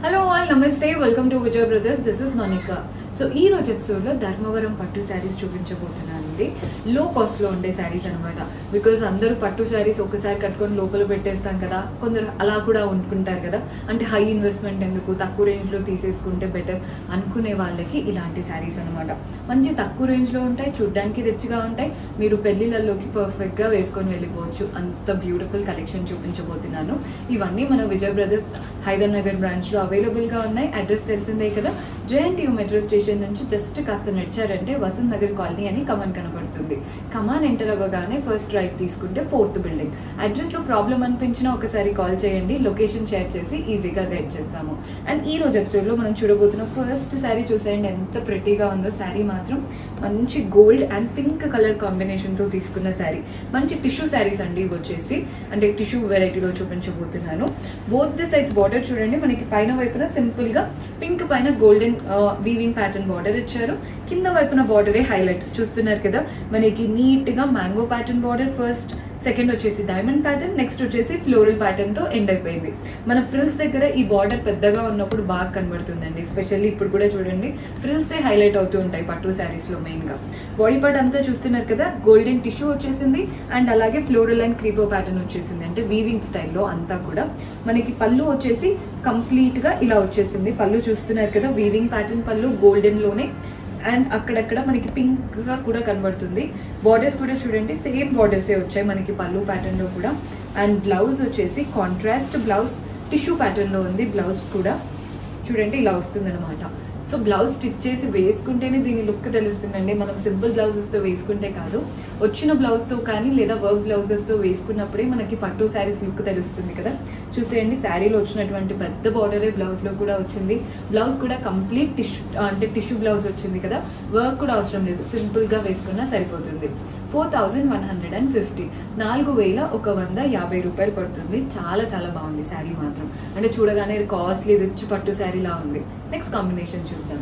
hello all నమస్తే welcome to Vijay brothers this is Monika so ఈ రోజు ఎపిసోడ్ లో ధర్మవరం పట్టు శారీస్ చూపించబోతున్నానండి లో కాస్ట్ లో ఉండే శారీస్ అనమాట బికాస్ అందరూ పట్టు శారీస్ ఒకసారి కట్టుకొని లోపల పెట్టేస్తాం కదా కొందరు అలా కూడా అనుకుంటారు కదా అంటే హై ఇన్వెస్ట్మెంట్ ఎందుకు తక్కువ రేంజ్ లో తీసేసుకుంటే బెటర్ అనుకునే వాళ్ళకి ఇలాంటి శారీస్ అనమాట మంచి తక్కువ రేంజ్ లో ఉంటాయి చూడ్డానికి రిచ్ గా ఉంటాయి మీరు పెళ్లిళ్ళలోకి పర్ఫెక్ట్ గా వేసుకొని వెళ్ళిపోవచ్చు అంత బ్యూటిఫుల్ కలెక్షన్ చూపించబోతున్నాను ఇవన్నీ మన విజయ్ బ్రదర్స్ హైదర్ నగర్ బ్రాంచ్ లో అవైలబుల్ గా ఉన్నాయి అడ్రస్ తెలిసిందే కదా జేఎన్టీయూ మెట్రో స్టేషన్ నుంచి జస్ట్ కాస్త నడిచారంటే వసంత్ నగర్ కాలనీ అని కమాన్ కనబడుతుంది కమాన్ ఎంటర్ అవ్వగానే ఫస్ట్ రైట్ తీసుకుంటే ఫోర్త్ బిల్డింగ్ అడ్రస్ లో ప్రాబ్లం అనిపించినా ఒకసారి కాల్ చేయండి లొకేషన్ షేర్ చేసి ఈజీగా గైడ్ చేస్తాము అండ్ ఈ రోజు ఎపిసోడ్ లో మనం చూడబోతున్న ఫస్ట్ శారీ చూసేయండి ఎంత ప్రెటీగా ఉందో శారీ మాత్రం మంచి gold and pink colour combination తో తీసుకున్న శారీ మంచి టిష్యూ శారీస్ అండి ఇవి వచ్చేసి అంటే టిష్యూ వెరైటీలో చూపించబోతున్నాను బోత్ ది సైడ్స్ బార్డర్ చూడండి మనకి పైన వైపున సింపుల్ గా పింక్ పైన గోల్డెన్ వీవింగ్ ప్యాటర్న్ బార్డర్ ఇచ్చారు కింద వైపున బార్డరే హైలైట్ చూస్తున్నారు కదా మనకి నీట్ గా mango pattern border first second వచ్చేసి డైమండ్ ప్యాటర్న్ నెక్స్ట్ వచ్చేసి ఫ్లోరల్ ప్యాటర్న్ తో ఎండ్ అయిపోయింది మన ఫ్రిల్స్ దగ్గర ఈ బార్డర్ పెద్దగా ఉన్నప్పుడు బాగా కనబడుతుందండి ఎస్పెషల్లీ ఇప్పుడు కూడా చూడండి ఫ్రిల్స్ ఏ హైలైట్ అవుతూ ఉంటాయి పట్టు శారీస్ లో మెయిన్ గా బాడీ పార్ట్ అంతా చూస్తున్నారు కదా గోల్డెన్ టిష్యూ వచ్చేసింది అండ్ అలాగే ఫ్లోరల్ అండ్ క్రీపో ప్యాటర్న్ వచ్చేసింది అంటే వీవింగ్ స్టైల్లో అంతా కూడా మనకి పళ్ళు వచ్చేసి కంప్లీట్ గా ఇలా వచ్చేసింది పళ్ళు చూస్తున్నారు కదా వీవింగ్ ప్యాటర్న్ పళ్ళు గోల్డెన్ లోనే అండ్ అక్కడక్కడ మనకి పింక్ గా కూడా కనబడుతుంది బార్డర్స్ కూడా చూడండి సేమ్ బార్డర్సే వచ్చాయి మనకి పళ్ళు ప్యాటర్న్ లో కూడా అండ్ బ్లౌజ్ వచ్చేసి కాంట్రాస్ట్ బ్లౌజ్ టిష్యూ ప్యాటర్న్ లో ఉంది బ్లౌజ్ కూడా చూడండి ఇలా వస్తుంది అనమాట సో బ్లౌజ్ స్టిచ్ చేసి వేసుకుంటేనే దీని లుక్ తెలుస్తుందండి మనం సింపుల్ బ్లౌజెస్ తో వేసుకుంటే కాదు వచ్చిన బ్లౌజ్ తో కానీ లేదా వర్క్ బ్లౌజెస్ తో వేసుకున్నప్పుడే మనకి పట్టు శారీస్ లుక్ తెలుస్తుంది కదా చూసేయండి శారీలో వచ్చినటువంటి పెద్ద బార్డరే బ్లౌజ్ లో కూడా వచ్చింది బ్లౌజ్ కూడా కంప్లీట్ టిష్యూ అంటే టిష్యూ బ్లౌజ్ వచ్చింది కదా వర్క్ కూడా అవసరం లేదు సింపుల్ గా వేసుకున్నా సరిపోతుంది four thousand one hundred and fifty నాలుగు వేల ఒక వంద యాభై రూపాయలు పడుతుంది చాలా చాలా బాగుంది శారీ మాత్రం అంటే చూడగానే కాస్ట్లీ రిచ్ పట్టు శారీ లా ఉంది నెక్స్ట్ కాంబినేషన్ చూద్దాం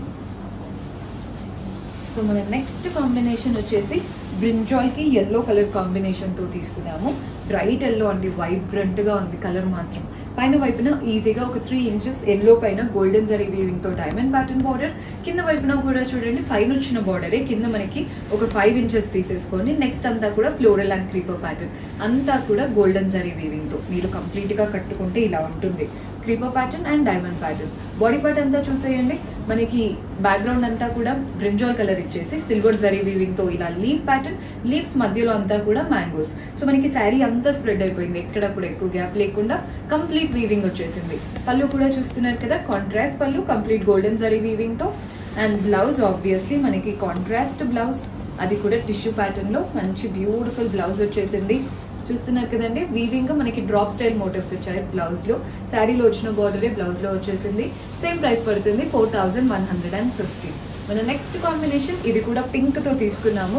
సో మన నెక్స్ట్ కాంబినేషన్ వచ్చేసి బ్రింజాల్ కి ఎల్లో కలర్ కాంబినేషన్ తో తీసుకున్నాము బ్రైట్ ఎల్లో అండి వైబ్రెంట్ గా ఉంది కలర్ మాత్రం పైన వైపున ఈజీగా ఒక త్రీ ఇంచెస్ ఎల్లో పైన గోల్డెన్ జరీ వీవింగ్ తో డైమండ్ ప్యాటర్న్ బార్డర్ కింద వైపున కూడా చూడండి పైన వచ్చిన బార్డరే కింద మనకి ఒక ఫైవ్ ఇంచెస్ తీసేసుకొని నెక్స్ట్ అంతా కూడా ఫ్లోరల్ అండ్ క్రీపర్ ప్యాటర్న్ అంతా కూడా గోల్డెన్ జరీ వీవింగ్ తో మీరు కంప్లీట్ గా కట్టుకుంటే ఇలా ఉంటుంది creeper pattern and diamond pattern body part అంతా చూసేయండి మనకి బ్యాక్గ్రౌండ్ అంతా కూడా బ్రింజాల్ కలర్ ఇచ్చేసి సిల్వర్ జరీ వీవింగ్ తో ఇలా లీఫ్ ప్యాటర్న్ లీవ్స్ మధ్యలో అంతా కూడా మ్యాంగోస్ సో మనకి శారీ అంతా స్ప్రెడ్ అయిపోయింది ఎక్కడ కూడా ఎక్కువ గ్యాప్ లేకుండా కంప్లీట్ వీవింగ్ వచ్చేసింది పళ్ళు కూడా చూస్తున్నారు కదా కాంట్రాస్ట్ పళ్ళు కంప్లీట్ గోల్డెన్ జరీ వీవింగ్ తో అండ్ బ్లౌజ్ ఆబ్వియస్లీ మనకి కాంట్రాస్ట్ బ్లౌజ్ అది కూడా టిష్యూ ప్యాటర్న్ లో మంచి బ్యూటిఫుల్ బ్లౌజ్ వచ్చేసింది చూస్తున్నారు కదండి వీవింగ్ మనకి డ్రాప్ స్టైల్ మోటివ్స్ వచ్చాయి బ్లౌజ్ లో శారీలో వచ్చిన బార్డరే బ్లౌజ్ లో వచ్చేసింది సేమ్ ప్రైస్ పడుతుంది four thousand one hundred and fifty మన నెక్స్ట్ కాంబినేషన్ ఇది కూడా పింక్ తో తీసుకున్నాము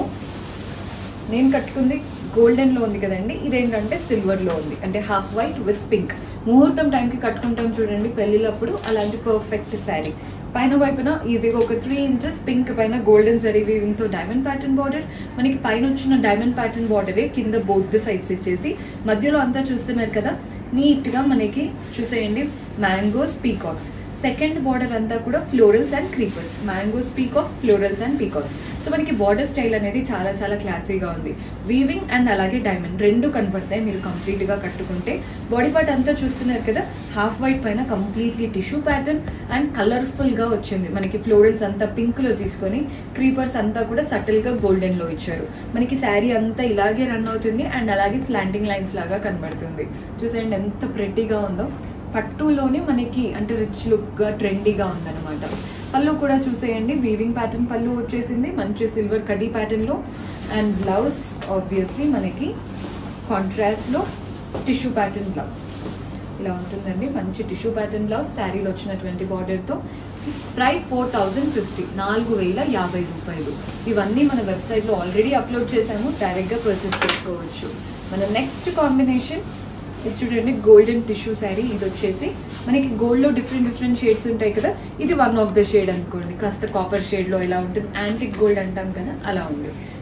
నేను కట్టుకుంది గోల్డెన్ లో ఉంది కదండి ఇదేంటంటే సిల్వర్ లో ఉంది అంటే హాఫ్ వైట్ విత్ పింక్ ముహూర్తం టైంకి కట్టుకుంటాం చూడండి పెళ్లిలప్పుడు అలాంటి పర్ఫెక్ట్ శారీ పైన వైపున ఈజీగా ఒక త్రీ ఇంచెస్ పింక్ పైన గోల్డెన్ జరీ వీవింగ్ తో డైమండ్ ప్యాటర్న్ బార్డర్ మనకి పైన వచ్చిన డైమండ్ ప్యాటర్న్ బార్డరే కింద బోత్ సైడ్స్ ఇచ్చేసి మధ్యలో అంతా చూస్తున్నారు కదా నీట్ గా మనకి చూసేయండి మ్యాంగోస్ పీకాక్స్ సెకండ్ బార్డర్ అంతా కూడా florals and creepers mangoes peacocks florals and peacocks so మనకి బార్డర్ స్టైల్ అనేది చాలా చాలా క్లాసీగా ఉంది వీవింగ్ అండ్ అలాగే డైమండ్ రెండు కనపడతాయి మీరు కంప్లీట్ గా కట్టుకుంటే బాడీ పార్ట్ అంతా చూస్తున్నారు కదా హాఫ్ వైట్ పైన completely tissue pattern and colourful గా వచ్చింది మనకి ఫ్లోరల్స్ అంతా పింక్ లో తీసుకొని క్రీపర్స్ అంతా కూడా సటిల్ గా గోల్డెన్ లో ఇచ్చారు మనకి శారీ అంతా ఇలాగే రన్ అవుతుంది అండ్ అలాగే స్లాంటింగ్ లైన్స్ లాగా కనబడుతుంది చూసేయండి ఎంత ప్రెట్టీగా ఉందో పట్టులోనే మనకి అంటే రిచ్ లుక్ గా ట్రెండీగా ఉందన్నమాట పళ్ళు కూడా చూసేయండి వీవింగ్ ప్యాటర్న్ పళ్ళు వచ్చేసింది మంచి సిల్వర్ కడీ ప్యాటర్న్ లో అండ్ బ్లౌజ్ ఆబ్వియస్లీ మనకి కాంట్రాస్ట్ లో టిష్యూ ప్యాటర్న్ బ్లౌజ్ ఇలా ఉంటుందండి మంచి టిష్యూ ప్యాటర్న్ బ్లౌజ్ శారీలో వచ్చినటువంటి బార్డర్ తో ప్రైస్ ఫోర్ థౌజండ్ ఫిఫ్టీ నాలుగు వేల యాభై రూపాయలు ఇవన్నీ మన వెబ్సైట్ లో ఆల్రెడీ అప్లోడ్ చేసాము డైరెక్ట్ గా పర్చేస్ చేసుకోవచ్చు మన నెక్స్ట్ కాంబినేషన్ ఇది చూడండి గోల్డెన్ టిష్యూ శారీ ఇది వచ్చేసి మనకి గోల్డ్ లో డిఫరెంట్ డిఫరెంట్ షేడ్స్ ఉంటాయి కదా ఇది వన్ ఆఫ్ ద షేడ్ అనుకోండి కాస్త కాపర్ షేడ్ లో ఇలా ఉంటుంది యాంటిక్ గోల్డ్ అంటాం కదా అలా ఉంది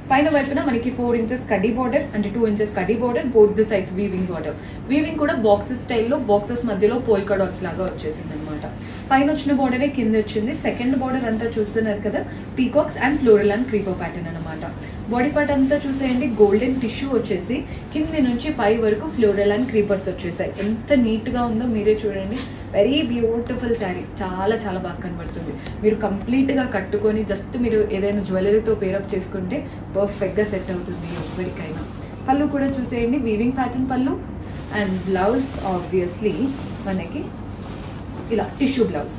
పైన వైపున మనకి ఫోర్ ఇంచెస్ కడ్డీ బార్డర్ అంటే టూ ఇంచెస్ కడ్డీ border both the sides weaving border weaving కూడా బాక్సెస్ స్టైల్లో బాక్సెస్ మధ్యలో పోల్కా డాట్స్ లాగా వచ్చేసింది అనమాట పైన వచ్చిన బార్డరే కింద వచ్చింది సెకండ్ బార్డర్ అంతా చూస్తున్నారు కదా peacocks and floral and creeper pattern అనమాట బాడీ పార్ట్ అంతా చూసేయండి గోల్డెన్ టిష్యూ వచ్చేసి కింది నుంచి పై వరకు ఫ్లోరల్ అండ్ క్రీపర్స్ వచ్చేసాయి ఎంత నీట్ గా ఉందో మీరే చూడండి వెరీ బ్యూటిఫుల్ శారీ చాలా చాలా బాగా కనబడుతుంది మీరు కంప్లీట్ గా కట్టుకొని జస్ట్ మీరు ఏదైనా జ్యువెలరీతో పేరప్ చేసుకుంటే పర్ఫెక్ట్ గా సెట్ అవుతుంది ఎవరికైనా పళ్ళు కూడా చూసేయండి వీవింగ్ ప్యాటర్న్ పళ్ళు అండ్ బ్లౌజ్ ఆబ్వియస్లీ మనకి ఇలా టిష్యూ బ్లౌజ్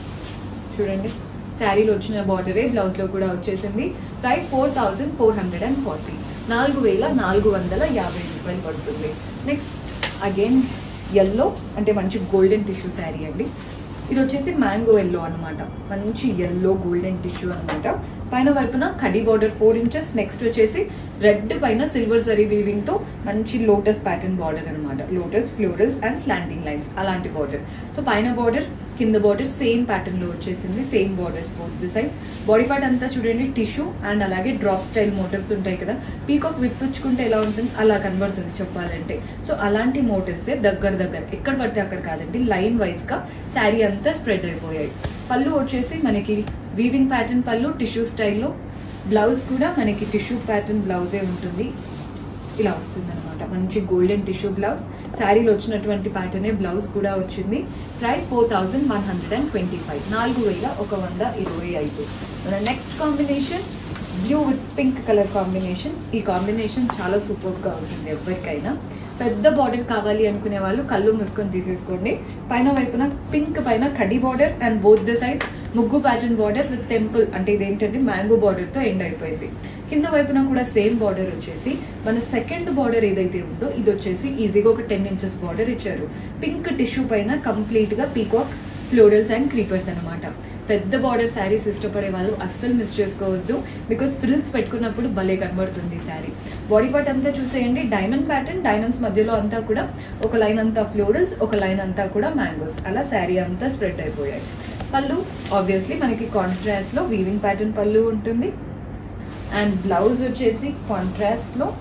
చూడండి శారీలో వచ్చిన బార్డరే బ్లౌజ్ లో కూడా వచ్చేసింది price four thousand four hundred and forty నాలుగు వేల నాలుగు వందల యాభై రూపాయలు పడుతుంది నెక్స్ట్ అగైన్ ఎల్లో అంటే మంచి గోల్డెన్ టిష్యూ శారీ అండి ఇది వచ్చేసి మ్యాంగో ఎల్లో అన్నమాట మంచి ఎల్లో గోల్డెన్ టిష్యూ అన్నమాట పైన వైపున కడి బార్డర్ ఫోర్ ఇంచెస్ నెక్స్ట్ వచ్చేసి రెడ్ పైన సిల్వర్ జరీ వీవింగ్ తో మంచి లోటస్ ప్యాటర్న్ బార్డర్ అన్నమాట lotus florals and slanting lines అలాంటి బార్డర్ సో పైన బార్డర్ కింద బార్డర్ సేమ్ ప్యాటర్న్ లో వచ్చేసింది same borders both the sides body part అంతా చూడండి టిష్యూ అండ్ అలాగే డ్రాప్ స్టైల్ మోటివ్స్ ఉంటాయి కదా పీకాక్ విప్పించుకుంటే ఎలా ఉంటుంది అలా కనబడుతుంది చెప్పాలంటే సో అలాంటి మోటివ్స్ దగ్గర దగ్గర ఎక్కడ పడితే అక్కడ కాదండి లైన్ వైజ్ గా శారీ అంతా స్ప్రెడ్ అయిపోయాయి పళ్ళు వచ్చేసి మనకి వీవింగ్ ప్యాటర్న్ పళ్ళు టిష్యూ స్టైల్లో బ్లౌజ్ కూడా మనకి టిష్యూ ప్యాటర్న్ బ్లౌజే ఉంటుంది ఇలా వస్తుంది అనమాట మంచి గోల్డెన్ టిష్యూ బ్లౌజ్ శారీలో వచ్చినటువంటి ప్యాటర్నే బ్లౌజ్ కూడా వచ్చింది price four thousand one hundred and twenty five నాలుగు వేల ఒక వంద ఇరవై ఐదు మన next combination blue with pink colour combination ఈ కాంబినేషన్ చాలా సూపర్గా ఉంటుంది ఎవరికైనా పెద్ద బార్డర్ కావాలి అనుకునే వాళ్ళు కళ్ళు మూసుకొని తీసేసుకోండి పైన వైపున పింక్ పైన కడి border and both the side ముగ్గు ప్యాటర్న్ బార్డర్ విత్ టెంపుల్ అంటే ఇదేంటంటే మ్యాంగో బార్డర్తో ఎండ్ అయిపోయింది కింద వైపున కూడా సేమ్ బార్డర్ వచ్చేసి మన సెకండ్ బార్డర్ ఏదైతే ఉందో ఇది వచ్చేసి ఈజీగా ఒక టెన్ ఇంచెస్ బార్డర్ ఇచ్చారు పింక్ టిష్యూ పైన కంప్లీట్గా పీకాక్ ఫ్లోరల్స్ అండ్ క్రీపర్స్ అనమాట పెద్ద బార్డర్ శారీస్ ఇష్టపడే వాళ్ళు అస్సలు మిస్ చేసుకోవద్దు బికాస్ ఫ్రిల్స్ పెట్టుకున్నప్పుడు భలే కనబడుతుంది శారీ బాడీ పార్ట్ అంతా చూసేయండి డైమండ్ ప్యాటర్న్ డైమండ్స్ మధ్యలో అంతా కూడా ఒక లైన్ అంతా ఫ్లోరల్స్ ఒక లైన్ అంతా కూడా మ్యాంగోస్ అలా శారీ అంతా స్ప్రెడ్ అయిపోయాయి పళ్ళు ఆబ్వియస్లీ మనకి కాంట్రాస్ట్ లో వీవింగ్ ప్యాటర్న్ పళ్ళు ఉంటుంది అండ్ బ్లౌజ్ వచ్చేసి కాంట్రాస్ట్ లో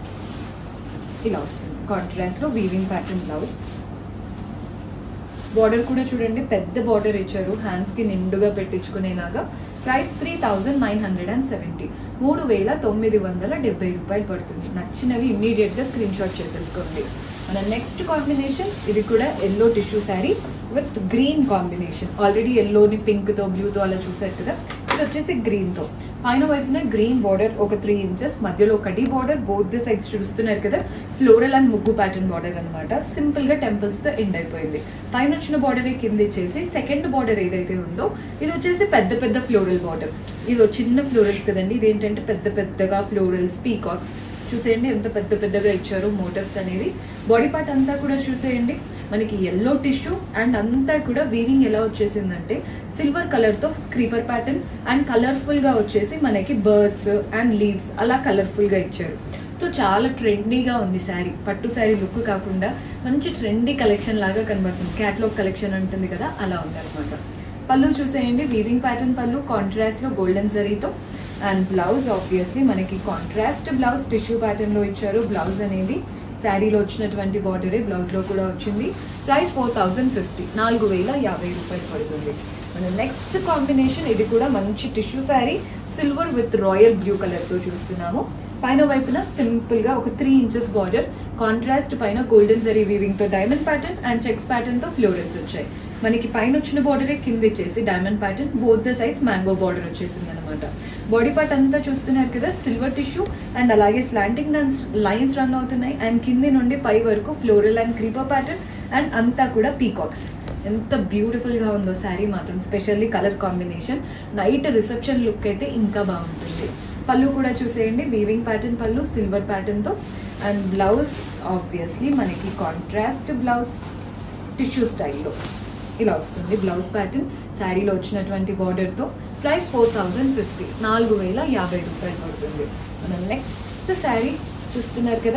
ఇలా వస్తుంది కాంట్రాస్ట్ లో వీవింగ్ ప్యాటర్న్ బ్లౌజ్ బార్డర్ కూడా చూడండి పెద్ద బార్డర్ ఇచ్చారు హ్యాండ్స్ కి నిండుగా పెట్టించుకునేలాగా price three thousand nine hundred and seventy మూడు వేల తొమ్మిది వందల డెబ్బై రూపాయలు పడుతుంది నచ్చినవి ఇమ్మీడియట్ గా స్క్రీన్ షాట్ చేసేసుకోండి మన నెక్స్ట్ కాంబినేషన్ ఇది కూడా yellow tissue sari with green combination already ఎల్లోని పింక్ తో బ్లూ తో అలా చూసారు కదా ఇది వచ్చేసి గ్రీన్ తో పైన వైపున గ్రీన్ బార్డర్ ఒక త్రీ ఇంచెస్ మధ్యలో కడి బార్డర్ బోత్ ది సైడ్స్ చూస్తున్నారు కదా ఫ్లోరల్ అండ్ ముగ్గు ప్యాటర్న్ బార్డర్ అనమాట సింపుల్ గా టెంపుల్స్ తో ఎండ్ అయిపోయింది పైన వచ్చిన బార్డర్ కింద ఇచ్చేసి సెకండ్ బార్డర్ ఏదైతే ఉందో ఇది వచ్చేసి పెద్ద పెద్ద ఫ్లోరల్ బార్డర్ ఇది ఒక చిన్న ఫ్లోరల్స్ కదండి ఇది ఏంటంటే పెద్ద పెద్దగా ఫ్లోరల్స్ పీకాక్స్ చూసేయండి ఎంత పెద్ద పెద్దగా ఇచ్చారు మోటివ్స్ అనేది బాడీ పార్ట్ అంతా కూడా చూసేయండి మనకి ఎల్లో టిష్యూ అండ్ అంతా కూడా వీవింగ్ ఎలా వచ్చేసిందంటే సిల్వర్ కలర్ తో క్రీపర్ ప్యాటర్న్ అండ్ కలర్ఫుల్ గా వచ్చేసి మనకి బర్డ్స్ అండ్ లీవ్స్ అలా కలర్ఫుల్ గా ఇచ్చారు సో చాలా ట్రెండీగా ఉంది శారీ పట్టు శారీ లుక్ కాకుండా మంచి ట్రెండీ కలెక్షన్ లాగా కనబడుతుంది క్యాట్లాగ్ కలెక్షన్ ఉంటుంది కదా అలా ఉంది అనమాట పళ్ళు చూసేయండి వీవింగ్ ప్యాటర్న్ పళ్ళు కాంట్రాస్ట్ లో గోల్డెన్ జరీతో అండ్ బ్లౌజ్ ఆబ్వియస్లీ మనకి కాంట్రాస్ట్ బ్లౌజ్ టిష్యూ ప్యాటర్న్ లో ఇచ్చారు బ్లౌజ్ అనేది శారీలో వచ్చినటువంటి బార్డరే బ్లౌజ్ లో కూడా వచ్చింది ప్రైస్ ఫోర్ థౌజండ్ ఫిఫ్టీ నాలుగు వేల యాభై రూపాయలు పడుతుంది మన నెక్స్ట్ కాంబినేషన్ ఇది కూడా మంచి tissue sari silver with royal blue colour తో చూస్తున్నాము పైన వైపున సింపుల్ గా ఒక త్రీ ఇంచెస్ బార్డర్ కాంట్రాస్ట్ పైన గోల్డెన్ జరీ వీవింగ్ తో diamond pattern and checks pattern తో ఫ్లోరెన్స్ వచ్చాయి మనకి పైన వచ్చిన బార్డరే కింద ఇచ్చేసి diamond pattern both the sides mango border వచ్చేసింది అనమాట బాడీ పార్ట్ అంతా చూస్తున్నారు కదా సిల్వర్ టిష్యూ అండ్ అలాగే స్లాంటింగ్ లైన్స్ రన్ అవుతున్నాయి అండ్ కింది నుండి పై వరకు floral and creeper pattern and అంతా కూడా పీకాక్స్ ఎంత బ్యూటిఫుల్ గా ఉందో శారీ మాత్రం specially colour combination night reception look అయితే ఇంకా బాగుంటుంది పళ్ళు కూడా చూసేయండి వీవింగ్ ప్యాటర్న్ పళ్ళు సిల్వర్ ప్యాటర్న్ తో అండ్ బ్లౌజ్ ఆబ్వియస్లీ మనకి కాంట్రాస్ట్ బ్లౌజ్ టిష్యూ స్టైల్లో ఇలా వస్తుంది బ్లౌజ్ ప్యాటర్న్ శారీలో వచ్చినటువంటి border తో ప్రైస్ ఫోర్ థౌజండ్ ఫిఫ్టీ నాలుగు వేల యాభై రూపాయలు పడుతుంది మన నెక్స్ట్ శారీ చూస్తున్నారు కదా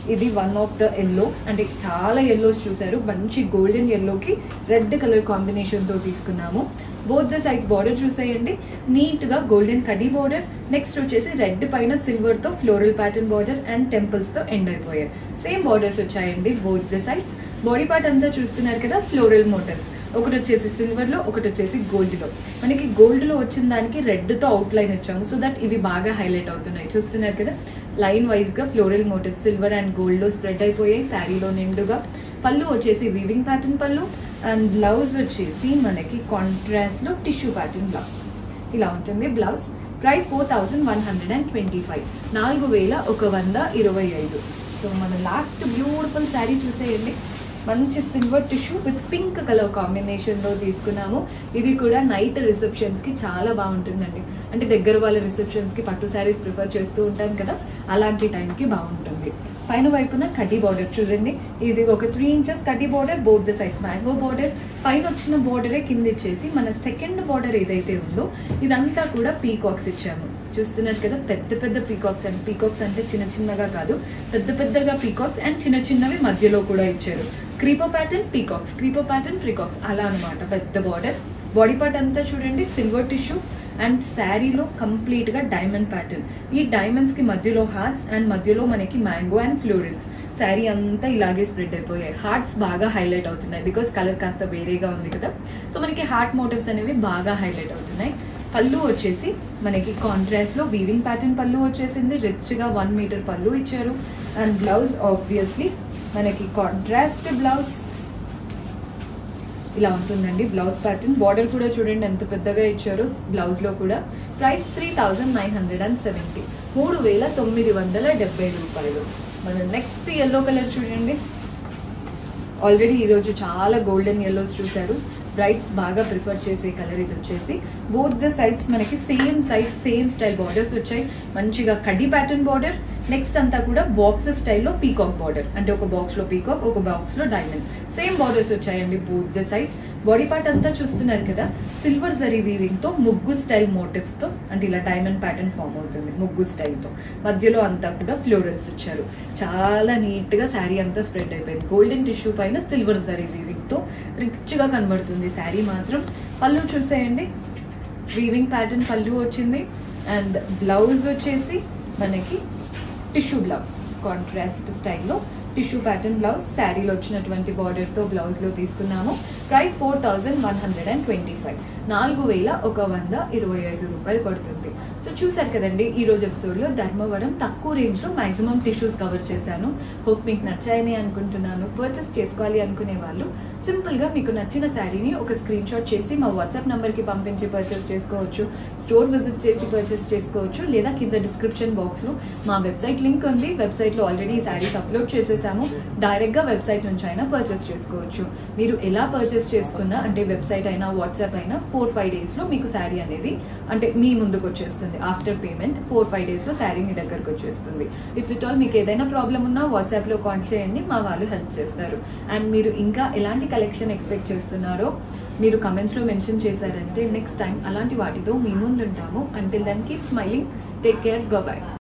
ఇది వన్ ఆఫ్ ద ఎల్లో అంటే చాలా ఎల్లోస్ చూసారు మంచి గోల్డెన్ ఎల్లోకి రెడ్ కలర్ కాంబినేషన్తో తీసుకున్నాము బోత్ ద సైడ్స్ బార్డర్ చూసేయండి నీట్గా గోల్డెన్ కడీ బార్డర్ నెక్స్ట్ వచ్చేసి రెడ్ పైన సిల్వర్తో ఫ్లోరల్ ప్యాటర్న్ బార్డర్ అండ్ టెంపుల్స్తో ఎండ్ అయిపోయాయి సేమ్ బార్డర్స్ వచ్చాయండి both the sides body part అంతా చూస్తున్నారు కదా ఫ్లోరల్ మోటివ్స్ ఒకటి వచ్చేసి సిల్వర్లో ఒకటి వచ్చేసి గోల్డ్లో మనకి గోల్డ్లో వచ్చిన దానికి రెడ్తో అవుట్ లైన్ వచ్చాము సో దట్ ఇవి బాగా హైలైట్ అవుతున్నాయి చూస్తున్నారు కదా లైన్ వైజ్గా ఫ్లోరల్ మోటివ్స్ సిల్వర్ అండ్ గోల్డ్లో స్ప్రెడ్ అయిపోయాయి శారీలో నిండుగా పళ్ళు వచ్చేసి వీవింగ్ ప్యాటర్న్ పళ్ళు అండ్ బ్లౌజ్ వచ్చేసి మనకి కాంట్రాస్ట్లో టిష్యూ ప్యాటర్న్ బ్లౌజ్ ఇలా ఉంటుంది blouse price four thousand one hundred and twenty five నాలుగు వేల ఒక వంద ఇరవై ఐదు సో మన లాస్ట్ బ్యూటిఫుల్ శారీ చూసేయండి మంచి silver tissue with pink colour కాంబినేషన్లో తీసుకున్నాము ఇది కూడా నైట్ రిసెప్షన్స్కి చాలా బాగుంటుందండి అంటే దగ్గర వాళ్ళ రిసెప్షన్స్కి పట్టు శారీస్ ప్రిఫర్ చేస్తూ ఉంటాం కదా అలాంటి టైంకి బాగుంటుంది పైన వైపున కడ్డీ బార్డర్ చూడండి ఈజీగా ఒక త్రీ ఇంచెస్ కడ్డీ border both the sides mango border పైన వచ్చిన బార్డరే కింద ఇచ్చేసి మన సెకండ్ బార్డర్ ఏదైతే ఉందో ఇదంతా కూడా పీకాక్స్ ఇచ్చాము చూస్తున్నారు కదా పెద్ద పెద్ద పీకాక్స్ అండ్ పీకాక్స్ అంటే చిన్న చిన్నగా కాదు పెద్ద పెద్దగా పీకాక్స్ అండ్ చిన్న చిన్నవి మధ్యలో కూడా ఇచ్చారు creeper pattern peacocks creeper pattern peacocks అలా అనమాట పెద్ద బార్డర్ బాడీ పార్ట్ అంతా చూడండి సిల్వర్ టిష్యూ అండ్ శారీలో కంప్లీట్గా డైమండ్ ప్యాటర్న్ ఈ డైమండ్స్కి మధ్యలో హార్ట్స్ అండ్ మధ్యలో మనకి మ్యాంగో అండ్ ఫ్లోరల్స్ శారీ అంతా ఇలాగే స్ప్రెడ్ అయిపోయాయి హార్ట్స్ బాగా హైలైట్ అవుతున్నాయి బికాస్ కలర్ కాస్త వేరేగా ఉంది కదా సో మనకి హార్ట్ మోటివ్స్ అనేవి బాగా హైలైట్ అవుతున్నాయి పళ్ళు వచ్చేసి మనకి కాంట్రాస్ట్లో వీవింగ్ ప్యాటర్న్ పళ్ళు వచ్చేసింది రిచ్గా వన్ మీటర్ పళ్ళు ఇచ్చారు అండ్ బ్లౌజ్ ఆబ్వియస్లీ మనకి కాంట్రాస్ట్ బ్లౌజ్ ఇలా ఉంటుందండి బ్లౌజ్ ప్యాటర్న్ బార్డర్ కూడా చూడండి ఎంత పెద్దగా ఇచ్చారు బ్లౌజ్ లో కూడా price three thousand nine hundred and seventy మూడు వేల తొమ్మిది వందల డెబ్బై రూపాయలు మన నెక్స్ట్ ఎల్లో కలర్ చూడండి ఆల్రెడీ ఈరోజు చాలా గోల్డెన్ ఎల్లోస్ చూశారు బ్రైట్స్ బాగా ప్రిఫర్ చేసే కలర్ ఇది వచ్చేసి బోత్ ద సైడ్స్ మనకి same size same style borders వచ్చాయి మంచిగా కడ్డీ ప్యాటర్న్ బార్డర్ నెక్స్ట్ అంతా కూడా బాక్సెస్ స్టైల్లో పీకాక్ బార్డర్ అంటే ఒక బాక్స్ లో పీకాక్ ఒక బాక్స్ లో డైమండ్ సేమ్ బార్డర్స్ వచ్చాయండి both the sides body part అంతా చూస్తున్నారు కదా సిల్వర్ జరీ వీవింగ్ తో ముగ్గు స్టైల్ మోటివ్స్ తో అంటే ఇలా డైమండ్ ప్యాటర్న్ ఫామ్ అవుతుంది ముగ్గు స్టైల్ తో మధ్యలో అంతా కూడా ఫ్లోరల్స్ ఇచ్చారు చాలా నీట్ గా శారీ అంతా స్ప్రెడ్ అయిపోయింది గోల్డెన్ టిష్యూ పైన సిల్వర్ జరీ వీవింగ్ తో రిచ్ గా కనబడుతుంది శారీ మాత్రం పళ్ళు చూసేయండి వీవింగ్ ప్యాటర్న్ పళ్ళు వచ్చింది అండ్ బ్లౌజ్ వచ్చేసి మనకి టిష్యూ బ్లౌజ్ కాంట్రాస్ట్ స్టైల్లో టిష్యూ ప్యాటర్న్ బ్లౌజ్ శారీలో వచ్చినటువంటి బార్డర్తో బ్లౌజ్లో తీసుకున్నాము price four thousand one hundred and twenty five నాలుగు వేల ఒక వంద ఇరవై ఐదు రూపాయలు పడుతుంది సో చూసారు కదండి ఈ రోజు ఎపిసోడ్లో ధర్మవరం తక్కువ రేంజ్లో మాక్సిమం టిష్యూస్ కవర్ చేశాను హోప్ మీకు నచ్చాయని అనుకుంటున్నాను పర్చేస్ చేసుకోవాలి అనుకునే వాళ్ళు సింపుల్గా మీకు నచ్చిన శారీని ఒక స్క్రీన్ షాట్ చేసి మా వాట్సాప్ నెంబర్కి పంపించి పర్చేస్ చేసుకోవచ్చు స్టోర్ విజిట్ చేసి పర్చేస్ చేసుకోవచ్చు లేదా కింద డిస్క్రిప్షన్ బాక్స్లో మా వెబ్సైట్ లింక్ ఉంది వెబ్సైట్లో ఆల్రెడీ ఈ శారీస్ అప్లోడ్ చేసేసాము డైరెక్ట్గా వెబ్సైట్ నుంచి అయినా పర్చేస్ చేసుకోవచ్చు మీరు ఎలా పర్చేస్ చేసుకున్నా అంటే వెబ్సైట్ అయినా వాట్సాప్ అయినా ఫోర్ ఫైవ్ డేస్లో మీకు శారీ అనేది అంటే మీ ముందుకు వచ్చేస్తుంది ఆఫ్టర్ పేమెంట్ ఫోర్ ఫైవ్ డేస్లో శారీ మీ దగ్గరకు వచ్చేస్తుంది ఇఫ్ ఇట్ ఆల్ మీకు ఏదైనా ప్రాబ్లం ఉన్నా వాట్సాప్లో కాల్ చేయండి మా వాళ్ళు హెల్ప్ చేస్తారు అండ్ మీరు ఇంకా ఎలాంటి కలెక్షన్ ఎక్స్పెక్ట్ చేస్తున్నారో మీరు కమెంట్స్లో మెన్షన్ చేశారంటే నెక్స్ట్ టైం అలాంటి వాటితో మీ ముందు ఉంటాము until then keep smiling take care bye